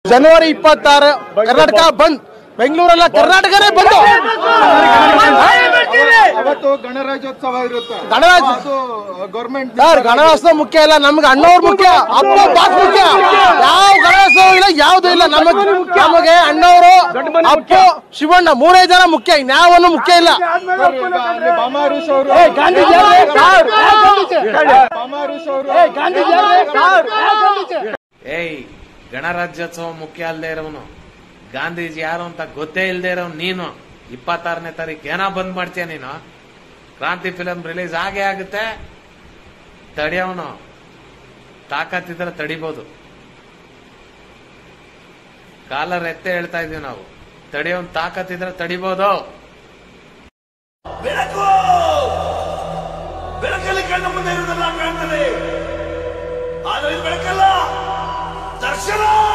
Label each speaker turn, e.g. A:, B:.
A: ಜನವರಿ ಇಪ್ಪತ್ತಾರು ಕರ್ನಾಟಕ ಬಂದ್ ಬೆಂಗಳೂರಲ್ಲ ಕರ್ನಾಟಕನೇ ಬಂದು
B: ಅವತ್ತು ಗಣರಾಜ್ಯೋತ್ಸವ ಇರುತ್ತೆ
A: ಗಣರಾಜ್ಯ
B: ಅದು ಗೌರ್ಮೆಂಟ್
A: ಸರ್ ಗಣರಾಜ್ಯೋತ್ಸವ ಮುಖ್ಯ ಇಲ್ಲ ನಮ್ಗೆ ಅಣ್ಣವ್ರು ಮುಖ್ಯ ಅಪ್ಪ ಬಾಸ್ ಮುಖ್ಯ ಯಾವ ಗಣರಾಜ್ಯೋತ್ಸವ ಇಲ್ಲ ಯಾವ್ದು ಇಲ್ಲ ನಮಗೆ ನಮಗೆ ಅಣ್ಣವರು ಅಪ್ಪು ಶಿವಣ್ಣ ಮೂರೇ ಜನ ಮುಖ್ಯ ಇನ್ಯಾವನ್ನು ಮುಖ್ಯ ಇಲ್ಲ
B: ಬಾಮಾರುಷ್ ಅವರು
A: ಗಾಂಧೀಜಿ
B: ಬಾಮಾರುಷ್ ಅವರು
C: ಏಯ್ ಗಣರಾಜ್ಯೋತ್ಸವ ಮುಖ್ಯ ಅಲ್ಲದೆ ಇರೋನು ಗಾಂಧೀಜಿ ಯಾರು ಅಂತ ಗೊತ್ತೇ ಇಲ್ಲದೆ ಇರೋನು ನೀನು ಇಪ್ಪತ್ತಾರನೇ ತಾರೀಕು ಏನೋ ಬಂದ್ ಮಾಡ್ತೀಯ ನೀನು ಕ್ರಾಂತಿ ಫಿಲಂ ರಿಲೀಸ್ ಆಗೇ ಆಗುತ್ತೆ ತಡಿಯವನು ತಾಕತ್ತಿದ್ರೆ ತಡಿಬೋದು ಕಾಲರ್ ಎತ್ತೆ ಹೇಳ್ತಾ ಇದೀವಿ ನಾವು ತಡಿಯೋನ್ ತಾಕತ್ತಿದ್ರೆ ತಡಿಬೋದು
D: ಬೆಳಕು ಬೆಳಕಲ್ಲಿ ಕಣ್ಣ ಮುಂದೆ ಇರುವುದೆಲ್ಲ ಕಾಣ್ತದೆ ಆದರೆ ಇದು ಬೆಳಕಲ್ಲ ದರ್ಶನ